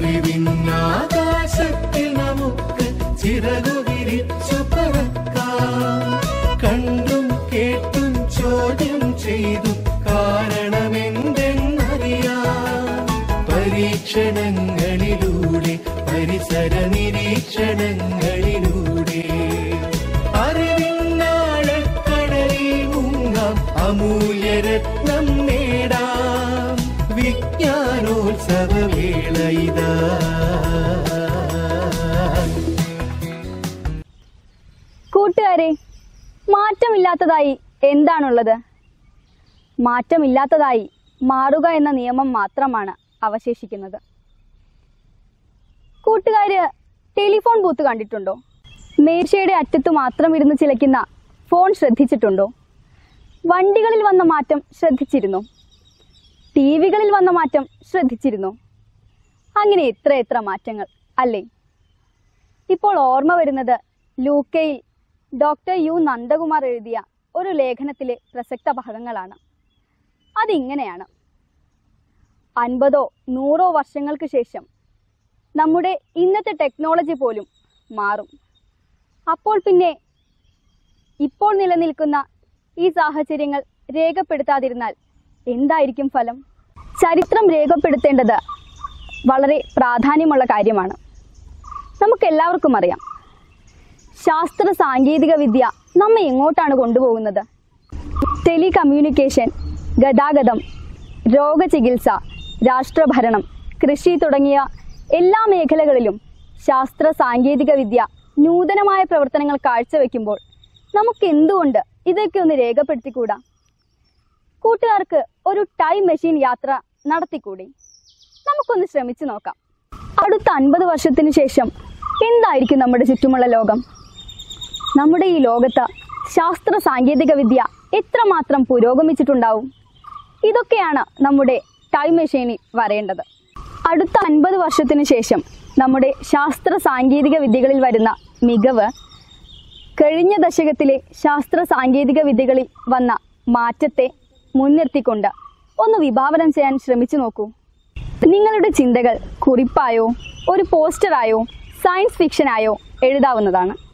അറിവിന്നാകാശത്തിൽ നമുക്ക് ചിറകു വിരിച്ചു പറക്കാം കണ്ടും കേട്ടും ചോദ്യം ചെയ്തു കാരണമെന്തെന്നറിയാം പരീക്ഷണങ്ങളിലൂടെ പരിസര നിരീക്ഷണങ്ങളിലൂടെ അറിവിന്നാഴക്കടലിൽ മുങ്ങാം അമൂല്യരത്നം നേടാം വിജ്ഞാനോത്സവവേള ഇതാ കൂട്ടുകാരെ മാറ്റമില്ലാത്തതായി എന്താണുള്ളത് മാറ്റമില്ലാത്തതായി മാറുക എന്ന നിയമം മാത്രമാണ് അവശേഷിക്കുന്നത് കൂട്ടുകാര് ടെലിഫോൺ ബൂത്ത് കണ്ടിട്ടുണ്ടോ മേശയുടെ അറ്റത്ത് മാത്രം ഇരുന്ന് ചിലയ്ക്കുന്ന ഫോൺ ശ്രദ്ധിച്ചിട്ടുണ്ടോ വണ്ടികളിൽ വന്ന മാറ്റം ശ്രദ്ധിച്ചിരുന്നോ ടി വികളിൽ വന്ന മാറ്റം ശ്രദ്ധിച്ചിരുന്നോ അങ്ങനെ എത്ര എത്ര മാറ്റങ്ങൾ അല്ലേ ഇപ്പോൾ ഓർമ്മ വരുന്നത് ലൂക്കയിൽ ഡോക്ടർ യു നന്ദകുമാർ എഴുതിയ ഒരു ലേഖനത്തിലെ പ്രസക്ത ഭാഗങ്ങളാണ് അതിങ്ങനെയാണ് അൻപതോ നൂറോ വർഷങ്ങൾക്ക് ശേഷം നമ്മുടെ ഇന്നത്തെ ടെക്നോളജി പോലും മാറും അപ്പോൾ പിന്നെ ഇപ്പോൾ നിലനിൽക്കുന്ന ഈ സാഹചര്യങ്ങൾ രേഖപ്പെടുത്താതിരുന്നാൽ എന്തായിരിക്കും ഫലം ചരിത്രം രേഖപ്പെടുത്തേണ്ടത് വളരെ പ്രാധാന്യമുള്ള കാര്യമാണ് നമുക്കെല്ലാവർക്കും അറിയാം ശാസ്ത്ര സാങ്കേതിക വിദ്യ നമ്മെ എങ്ങോട്ടാണ് കൊണ്ടുപോകുന്നത് ടെലി കമ്മ്യൂണിക്കേഷൻ ഗതാഗതം രോഗചികിത്സ രാഷ്ട്രഭരണം കൃഷി തുടങ്ങിയ എല്ലാ മേഖലകളിലും ശാസ്ത്ര സാങ്കേതിക വിദ്യ നൂതനമായ പ്രവർത്തനങ്ങൾ കാഴ്ചവെക്കുമ്പോൾ നമുക്ക് എന്തുകൊണ്ട് ഇതൊക്കെ ഒന്ന് രേഖപ്പെടുത്തിക്കൂടാ കൂട്ടുകാർക്ക് ഒരു ടൈം മെഷീൻ യാത്ര നടത്തിക്കൂടി നമുക്കൊന്ന് ശ്രമിച്ചു നോക്കാം അടുത്ത അൻപത് വർഷത്തിന് ശേഷം എന്തായിരിക്കും നമ്മുടെ ചുറ്റുമുള്ള ലോകം നമ്മുടെ ഈ ലോകത്ത് ശാസ്ത്ര സാങ്കേതിക വിദ്യ എത്രമാത്രം പുരോഗമിച്ചിട്ടുണ്ടാവും ഇതൊക്കെയാണ് നമ്മുടെ ടൈം മെഷീനിൽ വരേണ്ടത് അടുത്ത അൻപത് വർഷത്തിന് ശേഷം നമ്മുടെ ശാസ്ത്ര സാങ്കേതിക വിദ്യകളിൽ വരുന്ന മികവ് കഴിഞ്ഞ ദശകത്തിലെ ശാസ്ത്ര സാങ്കേതിക വിദ്യകളിൽ വന്ന മാറ്റത്തെ മുൻനിർത്തിക്കൊണ്ട് ഒന്ന് വിഭാവനം ചെയ്യാൻ ശ്രമിച്ചു നോക്കൂ നിങ്ങളുടെ ചിന്തകൾ കുറിപ്പായോ ഒരു പോസ്റ്ററായോ സയൻസ് ഫിക്ഷനായോ എഴുതാവുന്നതാണ്